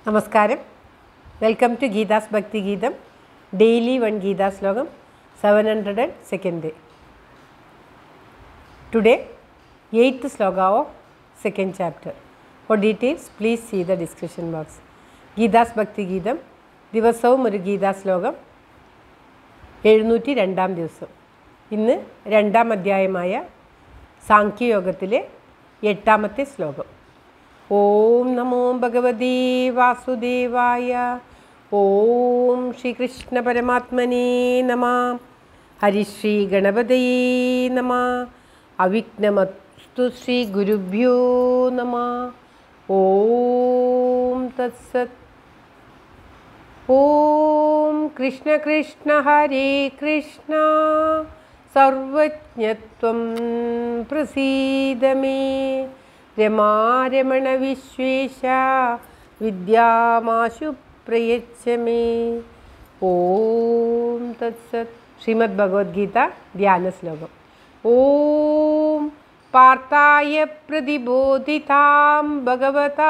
നമസ്കാരം welcome to Geetha's Bhakti ഗീതം daily one Gita ശ്ലോകം seven hundred and second day today eighth ശ്ലോക of second chapter four details please see the description box Geethas Bhakti Geetham ദിവസവും ഒരു ഗീതാ ശ്ലോകം എഴുന്നൂറ്റി രണ്ടാം ദിവസം ഇന്ന് രണ്ടാം അധ്യായമായ സാഖ്യയോഗത്തിലെ എട്ടാമത്തെ ശ്ലോകം ഓം നമോ ഭഗവതി വാസുദേവായ ഓം ശ്രീകൃഷ്ണ പരമാത്മനേ നമ ഹരിശ്രീ ഗണപതയേ നമ അവിഘ്നമസ്തു ശ്രീ ഗുരുഭ്യോ നമ ഓം തത്സത് ഓം കൃഷ്ണ കൃഷ്ണ ഹരേ കൃഷ്ണ സർവജ്ഞത്വം പ്രസീദ മേ രമാരമണ വിശ്വേശ വിദ്യാമാശു പ്രയച്ഛ മേ ഓം തത്സത് ശ്രീമദ് ഭഗവത്ഗീത ധ്യാന ശ്ലോകം ഓം പാർത്ഥായ പ്രതിബോധിതാം ഭഗവതാ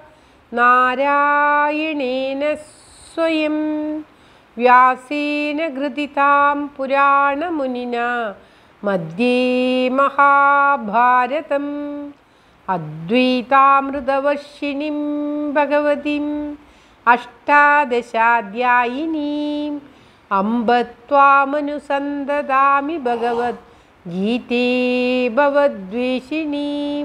നാരായണേന സ്വയം വ്യാസേന ഘൃതിതാം പുരാണമുനിന മധ്യേ മഹാഭാരതം അദ്വൈതാമൃതവർഷിണിം ഭഗവതിം അഷ്ടാദശാധ്യായിനീം അമ്പ ത്വാമനുസന്തതാമി ഭഗവത് ഗീതേ ഭവദ്വേഷിണീം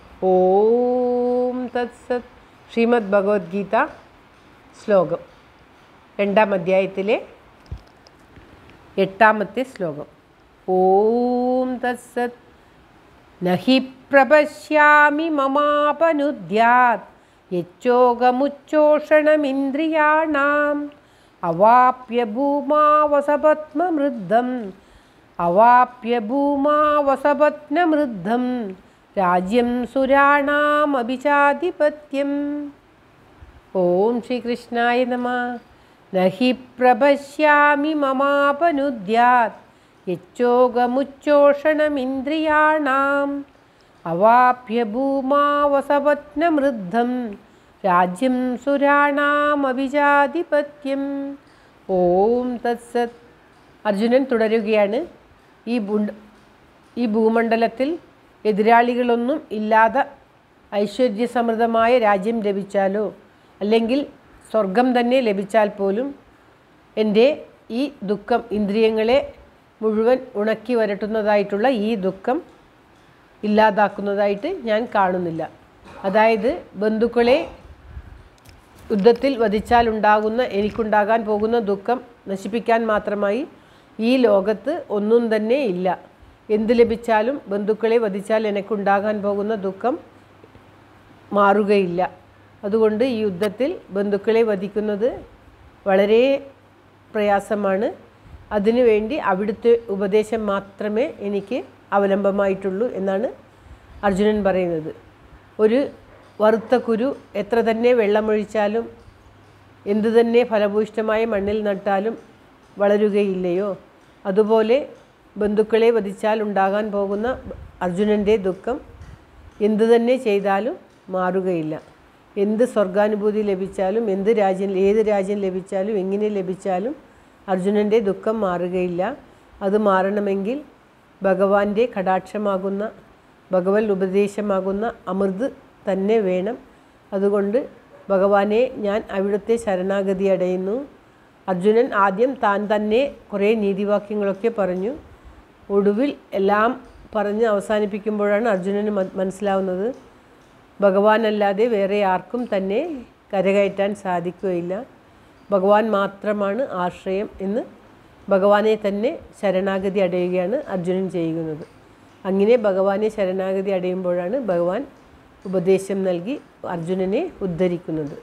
ഓം തത്സത് ശ്രീമദ് ഭഗവത്ഗീത ശ്ലോകം രണ്ടാം അധ്യായത്തിലെ എട്ടാമത്തെ ശ്ലോകം ഓം തത്സത് നഹി പ്രപശ്യാമി മമാപനുദ്യാത് യച്ചോകമുച്ചോഷണമിന്ദ്രിയാണാം അവാപ്യ ഭൂമാവസപത്മമൃദ്ധം അവാപ്യ ഭൂമാവസപത്നമൃദ്ധം രാജ്യം സുരാണാമഭിചാധിപത്യം ഓം ശ്രീകൃഷ്ണായ നമ നഹി പ്രപശ്യാമി മമാപനുദ്യാത് യച്ചോകമുച്ചോഷണമിന്ദ്രിയാണാം അവാപ്യ ഭൂമാവസപത്നമൃദ്ധം രാജ്യം സുരാണാമഭിജാധിപത്യം ഓം തത്സത് അർജുനൻ തുടരുകയാണ് ഈ ഭൂണ്ട ഈ ഭൂമണ്ഡലത്തിൽ എതിരാളികളൊന്നും ഇല്ലാതെ ഐശ്വര്യസമൃദ്ധമായ രാജ്യം ലഭിച്ചാലോ അല്ലെങ്കിൽ സ്വർഗം തന്നെ ലഭിച്ചാൽ പോലും എൻ്റെ ഈ ദുഃഖം ഇന്ദ്രിയങ്ങളെ മുഴുവൻ ഉണക്കി വരട്ടുന്നതായിട്ടുള്ള ഈ ദുഃഖം ഇല്ലാതാക്കുന്നതായിട്ട് ഞാൻ കാണുന്നില്ല അതായത് ബന്ധുക്കളെ യുദ്ധത്തിൽ വധിച്ചാൽ ഉണ്ടാകുന്ന എനിക്കുണ്ടാകാൻ പോകുന്ന ദുഃഖം നശിപ്പിക്കാൻ മാത്രമായി ഈ ലോകത്ത് ഒന്നും തന്നെ ഇല്ല എന്ത് ലഭിച്ചാലും ബന്ധുക്കളെ വധിച്ചാൽ എനിക്കുണ്ടാകാൻ പോകുന്ന ദുഃഖം മാറുകയില്ല അതുകൊണ്ട് ഈ യുദ്ധത്തിൽ ബന്ധുക്കളെ വധിക്കുന്നത് വളരെ പ്രയാസമാണ് അതിനുവേണ്ടി അവിടുത്തെ ഉപദേശം മാത്രമേ എനിക്ക് അവലംബമായിട്ടുള്ളൂ എന്നാണ് അർജുനൻ പറയുന്നത് ഒരു വറുത്ത കുരു എത്ര തന്നെ വെള്ളമൊഴിച്ചാലും എന്തു തന്നെ ഫലഭൂയിഷ്ടമായ മണ്ണിൽ നട്ടാലും വളരുകയില്ലയോ അതുപോലെ ബന്ധുക്കളെ വധിച്ചാൽ ഉണ്ടാകാൻ പോകുന്ന അർജുനൻ്റെ ദുഃഖം എന്തു തന്നെ ചെയ്താലും മാറുകയില്ല എന്ത് സ്വർഗാനുഭൂതി ലഭിച്ചാലും എന്ത് രാജ്യം ഏത് രാജ്യം ലഭിച്ചാലും എങ്ങനെ ലഭിച്ചാലും അർജുനൻ്റെ ദുഃഖം മാറുകയില്ല അത് മാറണമെങ്കിൽ ഭഗവാന്റെ കടാക്ഷമാകുന്ന ഭഗവത് ഉപദേശമാകുന്ന അമൃത് തന്നെ വേണം അതുകൊണ്ട് ഭഗവാനെ ഞാൻ അവിടുത്തെ ശരണാഗതി അടയുന്നു അർജുനൻ ആദ്യം താൻ തന്നെ കുറേ നീതിവാക്യങ്ങളൊക്കെ പറഞ്ഞു ഒടുവിൽ എല്ലാം പറഞ്ഞ് അവസാനിപ്പിക്കുമ്പോഴാണ് അർജുനന് മനസ്സിലാവുന്നത് ഭഗവാനല്ലാതെ വേറെ ആർക്കും തന്നെ കരകയറ്റാൻ സാധിക്കുകയില്ല ഭഗവാൻ മാത്രമാണ് ആശ്രയം എന്ന് ഭഗവാനെ തന്നെ ശരണാഗതി അടയുകയാണ് അർജുനൻ ചെയ്യുന്നത് അങ്ങനെ ഭഗവാനെ ശരണാഗതി അടയുമ്പോഴാണ് ഭഗവാൻ ഉപദേശം നൽകി അർജുനനെ ഉദ്ധരിക്കുന്നത്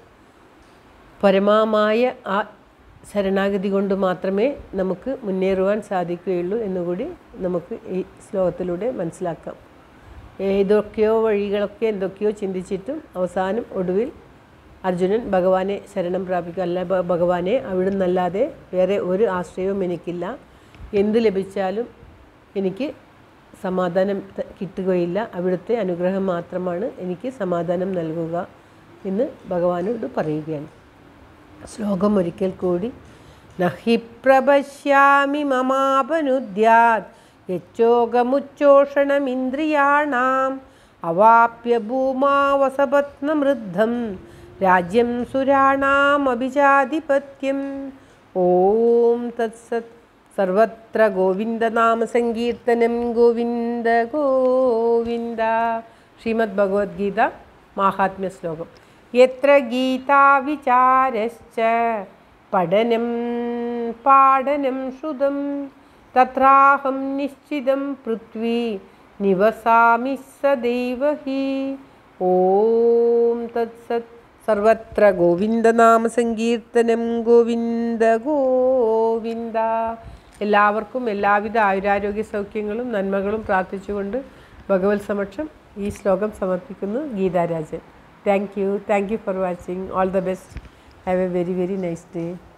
പരമമായ ആ ശരണാഗതി കൊണ്ട് മാത്രമേ നമുക്ക് മുന്നേറുവാൻ സാധിക്കുകയുള്ളൂ എന്നുകൂടി നമുക്ക് ഈ ശ്ലോകത്തിലൂടെ മനസ്സിലാക്കാം ഏതൊക്കെയോ വഴികളൊക്കെ എന്തൊക്കെയോ ചിന്തിച്ചിട്ടും അവസാനം ഒടുവിൽ അർജുനൻ ഭഗവാനെ ശരണം പ്രാപിക്കുക അല്ല ഭഗവാനെ അവിടുന്നല്ലാതെ വേറെ ഒരു ആശ്രയവും എനിക്കില്ല എന്ത് ലഭിച്ചാലും എനിക്ക് സമാധാനം ത- കിട്ടുകയില്ല അവിടുത്തെ അനുഗ്രഹം മാത്രമാണ് എനിക്ക് സമാധാനം നൽകുക എന്ന് ഭഗവാനോട് പറയുകയാണ് ശ്ലോകം ഒരിക്കൽ കൂടി നഹി പ്രപശ്യാമി മമാപനുദ്യാത് യച്ചോകമുച്ചോഷണമിന്ദ്രിയാണാം അവാപ്യ ഭൂമാവസപത്നമൃദ്ധം രാജ്യം സുരാണാമഭിജാധിപത്യം ഓം തത്സത് സർവത്ര ഗോവിന്ദനാമസങ്കീർത്തനം ഗോവിന്ദ ഗോവിന്ദ ശ്രീമദ് ഭഗവത്ഗീത മാഹാത്മ്യ ശ്ലോകം യത്ര ഗീതാവിചാരശ്ച പഠനം പാഠനം ശ്രുതം തത്രാഹം നിശ്ചിതം പൃഥ്വി നിവസാമി സദൈവ ഹി ഓം തത്സത് സർവത്ര ഗോവിന്ദനാമസങ്കീർത്തനം ഗോവിന്ദ ഗോവിന്ദ എല്ലാവർക്കും എല്ലാവിധ ആയുരാരോഗ്യ സൗഖ്യങ്ങളും നന്മകളും പ്രാർത്ഥിച്ചുകൊണ്ട് ഭഗവത് സമക്ഷം ഈ ശ്ലോകം സമർപ്പിക്കുന്നു Geetharajan thank you thank you for watching all the best have a very very nice day